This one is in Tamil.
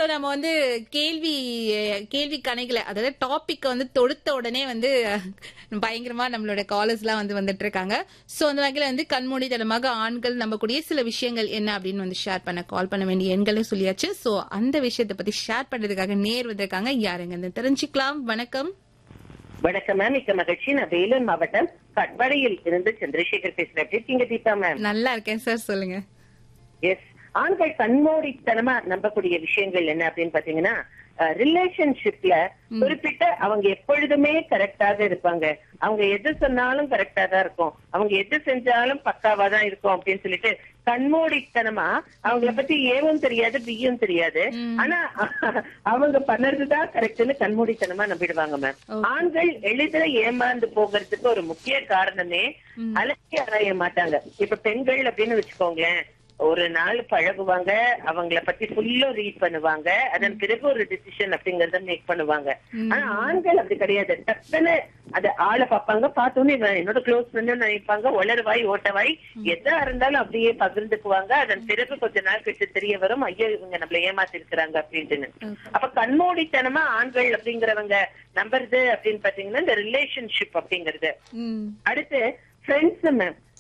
நம்ம வந்து கேள்வி கேள்வி கணைகளை அதாவது டாபிக் வந்து தொடுத்த உடனே வந்து பயங்கரமா நம்மளோட காலர்ஸ் எல்லாம் வந்து வந்துட்டு இருக்காங்க சோ அந்த வகையில வந்து கண்மூடித்தனமாக ஆண்கள் நம்பக்கூடிய சில விஷயங்கள் என்ன அப்படின்னு வந்து ஷேர் பண்ண கால் பண்ண வேண்டிய எண்களும் சொல்லியாச்சு சோ அந்த விஷயத்தை பத்தி ஷேர் பண்றதுக்காக நேர் வந்திருக்காங்க யாருங்க தெரிஞ்சுக்கலாம் வணக்கம் வணக்கம் மேம் மிக்க மகிழ்ச்சி நான் வேலூர் மாவட்டம் கட்பாடியில் இருந்து சந்திரசேகர் பேசுறேன் எப்படி இருக்கீங்க தீபா மேம் நல்லா இருக்கேன் சார் சொல்லுங்க எஸ் ஆண்கள் கண்மூடித்தனமா நம்பக்கூடிய விஷயங்கள் என்ன அப்படின்னு பாத்தீங்கன்னா ரிலேஷன்ஷிப்ல குறிப்பிட்ட அவங்க எப்பொழுதுமே கரெக்டாக இருப்பாங்க அவங்க எது சொன்னாலும் கரெக்டா தான் இருக்கும் அவங்க எது செஞ்சாலும் பக்காவா தான் இருக்கும் அப்படின்னு சொல்லிட்டு கண்மூடித்தனமா அவங்கள பத்தி ஏவும் தெரியாது பியும் தெரியாது ஆனா அவங்க பண்ணறதுதான் கரெக்ட்னு கண்மூடித்தனமா நம்பிடுவாங்க மேம் ஆண்கள் எளிதில் ஏமாந்து போகிறதுக்கு ஒரு முக்கிய காரணமே அலட்சிய அறைய மாட்டாங்க இப்ப பெண்கள் அப்படின்னு வச்சுக்கோங்களேன் ஒரு நாள் பழகுவாங்க அவங்கள பத்தி ஃபுல்லும் ரீட் பண்ணுவாங்க அதன் பிறகு ஒரு டிசிஷன் அப்படிங்கறத மேக் பண்ணுவாங்க ஆனா ஆண்கள் அப்படி கிடையாது டக்குன்னு அது ஆளை பார்ப்பாங்க பார்த்தோன்னே இவன் என்னோட க்ளோஸ் ஃப்ரெண்ட் நினைப்பாங்க ஒளர்வாய் ஓட்டவாய் எதா இருந்தாலும் அப்படியே பகிர்ந்துக்குவாங்க அதன் பிறகு கொஞ்ச நாள் கழிச்சு தெரிய வரும் ஐயோ இவங்க நம்மள ஏமாத்தி இருக்கிறாங்க அப்படின்ட்டுன்னு அப்ப கண்மூடித்தனமா ஆண்கள் அப்படிங்கிறவங்க நம்புறது அப்படின்னு பாத்தீங்கன்னா இந்த ரிலேஷன்ஷிப் அப்படிங்கறது ம் அடுத்து ஃப்ரெண்ட்ஸ் மேம்